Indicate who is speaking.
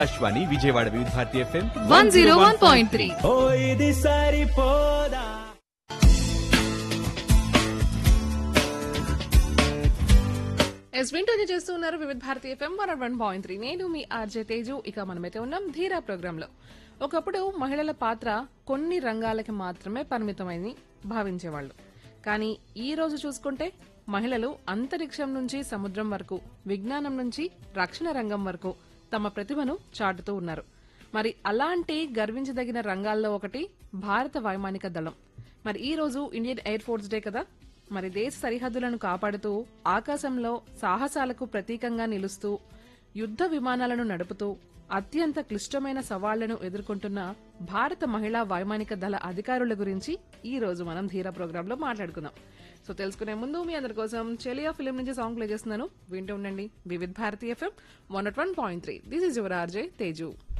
Speaker 1: Akashvani Vijayawada Vividh Bharati FM
Speaker 2: one zero one point three
Speaker 1: ఓ ఇది సరిపోదా
Speaker 2: ఎస్ వింటూనే చేస్తూ ఉన్నారు Vividh Bharati FM one one point three నేను మీ ఆర్జే తేజు ఇక మనమైతే ఉన్నాం ధీరా ప్రోగ్రామ్ లో ఒకప్పుడు మహిళల పాత్ర కొన్ని రంగాలకి మాత్రమే పరిమితమైంది భావించేవాళ్ళు కానీ ఈ రోజు చూసుకుంటే మహిళలు అంతరిక్షం నుంచి సముద్రం వరకు విజ్ఞానం నుంచి రక్షణ రంగం వరకు తమ ప్రతిభను చాటుతూ ఉన్నారు మరి అలాంటి గర్వించదగిన రంగాల్లో ఒకటి భారత వైమానిక దళం మరి ఈ రోజు ఇండియన్ ఎయిర్ ఫోర్స్ డే కదా మరి దేశ సరిహద్దులను కాపాడుతూ ఆకాశంలో సాహసాలకు ప్రతీకంగా నిలుస్తూ యుద్ధ విమానాలను నడుపుతూ అత్యంత క్లిష్టమైన సవాళ్లను ఎదుర్కొంటున్న భారత మహిళా వైమానిక దళ అధికారుల గురించి ఈ రోజు మనం ధీరా ప్రోగ్రామ్ లో మాట్లాడుకుందాం సో తెలుసుకునే ముందు మీ అందరి కోసం చెలియా ఫిలిం నుంచి సాంగ్ ప్లే చేస్తున్నాను వింటూ ఉండండి Vividh Bharati FM one one point three this is your RJ Teju